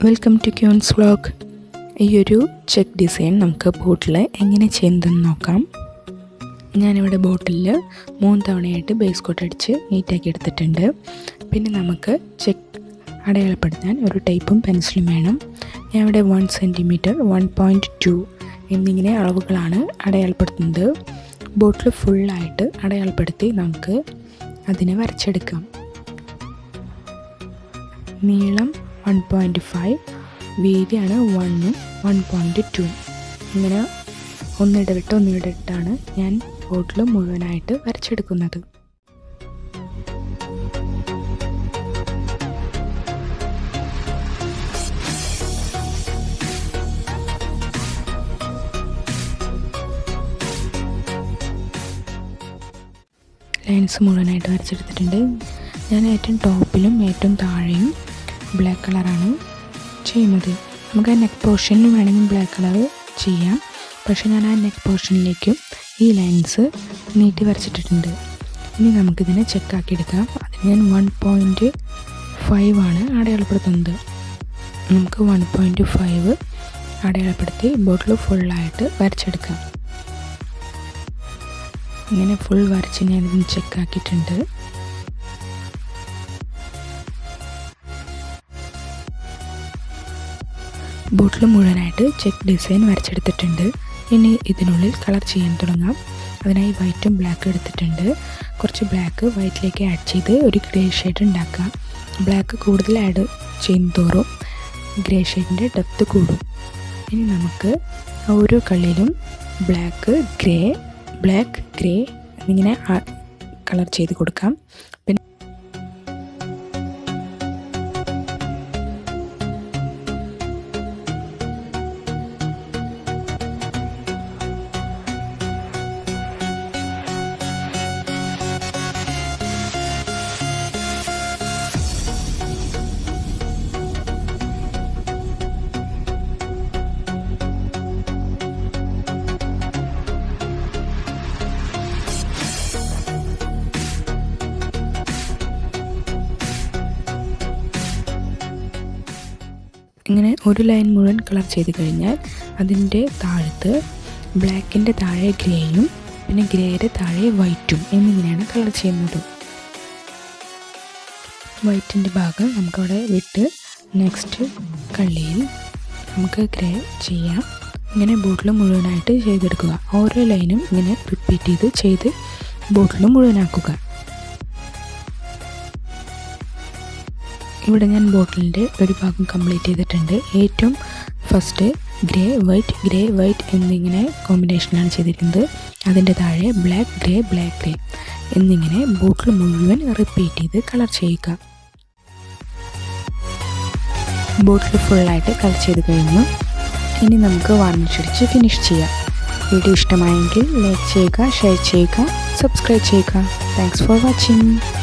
welcome to ക്യൂൺസ് vlog ഈ ഒരു check design നമുക്ക് ബോട്ടിൽ എങ്ങനെ ചെയ്യുന്നതെന്ന് നോക്കാം ഞാനിവിടെ ബോട്ടിലിൽ മൂന്ന് തവണയായിട്ട് ബേസ് കോട്ട് അടിച്ച് നീറ്റാക്കി എടുത്തിട്ടുണ്ട് പിന്നെ നമുക്ക് ചെക്ക് അടയാളപ്പെടുത്താൻ ഒരു ടൈപ്പും പെൻസിലും വേണം ഞാൻ ഇവിടെ one centimetre one point two എന്നിങ്ങനെ അളവുകളാണ് അടയാളപ്പെടുത്തുന്നത് ബോട്ടിൽ ഫുള്ളായിട്ട് അടയാളപ്പെടുത്തി നമുക്ക് അതിനെ വരച്ചെടുക്കാം നീളം വൺ പോയിൻറ്റ് ഫൈവ് വീതിയാണ് വണ്ണും വൺ പോയിൻറ്റ് ടു ഇങ്ങനെ ഒന്നിടവിട്ട് ഒന്നിടവിട്ടാണ് ഞാൻ ബോട്ടിൽ മുഴുവനായിട്ട് വരച്ചെടുക്കുന്നത് ലൈൻസ് മുഴുവനായിട്ട് വരച്ചെടുത്തിട്ടുണ്ട് ഞാൻ ഏറ്റവും ടോപ്പിലും ഏറ്റവും താഴെയും ബ്ലാക്ക് കളറാണ് ചെയ്യുന്നത് നമുക്ക് ആ നെക്ക് പോർഷനിൽ വേണമെങ്കിൽ ബ്ലാക്ക് കളർ ചെയ്യാം പക്ഷേ ഞാൻ ആ നെക്ക് പോർഷനിലേക്കും ഈ ലൈൻസ് നീട്ടി വരച്ചിട്ടിട്ടുണ്ട് ഇനി നമുക്കിതിനെ ചെക്കാക്കി എടുക്കാം അതിന് ഞാൻ വൺ പോയിൻറ്റ് ഫൈവ് ആണ് അടയാളപ്പെടുത്തുന്നത് നമുക്ക് വൺ പോയിൻറ്റ് ഫൈവ് അടയാളപ്പെടുത്തി ബോട്ടിൽ ഫുള്ളായിട്ട് വരച്ചെടുക്കാം ഇങ്ങനെ ഫുൾ വരച്ച് ഞാൻ ഇതിന് ചെക്കാക്കിയിട്ടുണ്ട് ബോട്ടിൽ മുഴുവനായിട്ട് ചെക്ക് ഡിസൈൻ വരച്ചെടുത്തിട്ടുണ്ട് ഇനി ഇതിനുള്ളിൽ കളർ ചെയ്യാൻ തുടങ്ങാം അതിനായി വൈറ്റും ബ്ലാക്കും എടുത്തിട്ടുണ്ട് കുറച്ച് ബ്ലാക്ക് വൈറ്റിലേക്ക് ആഡ് ചെയ്ത് ഒരു ഗ്രേ ഷെയ്ഡ് ഉണ്ടാക്കാം ബ്ലാക്ക് കൂടുതൽ ആഡ് ചെയ്യുന്നതോറും ഗ്രേ ഷെയ്ഡിൻ്റെ ഡെപ്ത് കൂടും ഇനി നമുക്ക് ഓരോ കള്ളിയിലും ബ്ലാക്ക് ഗ്രേ ബ്ലാക്ക് ഗ്രേ എന്നിങ്ങനെ കളർ ചെയ്ത് കൊടുക്കാം പിന്നെ ഇങ്ങനെ ഒരു ലൈൻ മുഴുവൻ കളർ ചെയ്ത് കഴിഞ്ഞാൽ അതിൻ്റെ താഴത്ത് ബ്ലാക്കിൻ്റെ താഴെ ഗ്രേയും പിന്നെ ഗ്രേയുടെ താഴെ വൈറ്റും എന്നിങ്ങനെയാണ് കളർ ചെയ്യുന്നത് വൈറ്റിൻ്റെ ഭാഗം നമുക്കവിടെ വിട്ട് നെക്സ്റ്റ് കള്ളിയിൽ നമുക്ക് ഗ്രേ ചെയ്യാം ഇങ്ങനെ ബോട്ടിൽ മുഴുവനായിട്ട് ചെയ്തെടുക്കുക ഓരോ ലൈനും ഇങ്ങനെ റിപ്പീറ്റ് ചെയ്ത് ചെയ്ത് ബോട്ടിൽ മുഴുവനാക്കുക ഇവിടെ ഞാൻ ബോട്ടിലിൻ്റെ ഒരു ഭാഗം കംപ്ലീറ്റ് ചെയ്തിട്ടുണ്ട് ഏറ്റവും first grey white grey white എന്നിങ്ങനെ കോമ്പിനേഷനാണ് ചെയ്തിരിക്കുന്നത് അതിൻ്റെ താഴെ ബ്ലാക്ക് ഗ്രേ ബ്ലാക്ക് ഗ്രേ എന്നിങ്ങനെ ബോട്ടിൽ മുഴുവൻ റിപ്പീറ്റ് ചെയ്ത് കളർ ചെയ്യുക ബോട്ടിൽ ഫുള്ളായിട്ട് കളർ ചെയ്ത് കഴിഞ്ഞു ഇനി നമുക്ക് വാർണിഷടിച്ച് ഫിനിഷ് ചെയ്യാം വീഡിയോ ഇഷ്ടമായെങ്കിൽ ലൈക്ക് ചെയ്യുക ഷെയർ ചെയ്യുക സബ്സ്ക്രൈബ് ചെയ്യുക താങ്ക്സ് ഫോർ വാച്ചിങ്